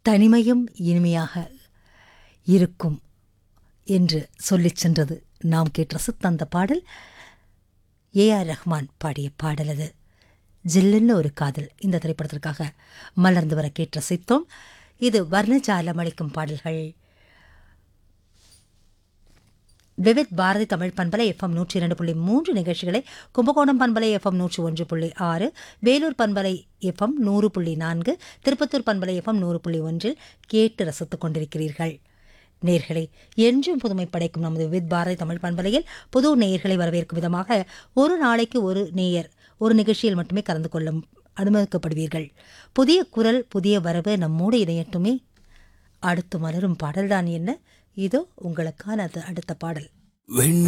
தனிமையும் இனிமையாக இருக்கும் என்று சொல்லிச் சென்றது நாம் கேட்ட ரசித்த அந்த பாடல் ஏ ஆர் ரஹ்மான் பாடிய பாடல் அது ஜில்லுன்னு ஒரு காதல் இந்த திரைப்படத்திற்காக மலர்ந்து வர கேட்டு ரசித்தோம் இது வர்ணஜாலம் அளிக்கும் பாடல்கள் விவித் பாரதி தமிழ் பண்பலை எஃப்எம் நூற்றி இரண்டு புள்ளி மூன்று நிகழ்ச்சிகளை கும்பகோணம் பண்பலை எஃப்எம் நூற்றி ஒன்று புள்ளி ஆறு வேலூர் பண்பலை எஃப்எம் நூறு புள்ளி நான்கு திருப்பத்தூர் பண்பலை எஃப்எம் நூறு புள்ளி ஒன்றில் கேட்டு ரசித்துக் கொண்டிருக்கிறீர்கள் நேர்களை என்றும் புதுமை படைக்கும் நமது வித் பாரதி தமிழ் பண்பலையில் புது நேயர்களை வரவேற்கும் விதமாக ஒரு நாளைக்கு ஒரு நேயர் ஒரு நிகழ்ச்சியில் மட்டுமே கலந்து கொள்ள அனுமதிக்கப்படுவீர்கள் புதிய குரல் புதிய வரவு நம்மோடு இணையட்டுமே அடுத்து மலரும் பாடல்தான் என்ன இதோ உங்களுக்கான அது அடுத்த பாடல் வெண்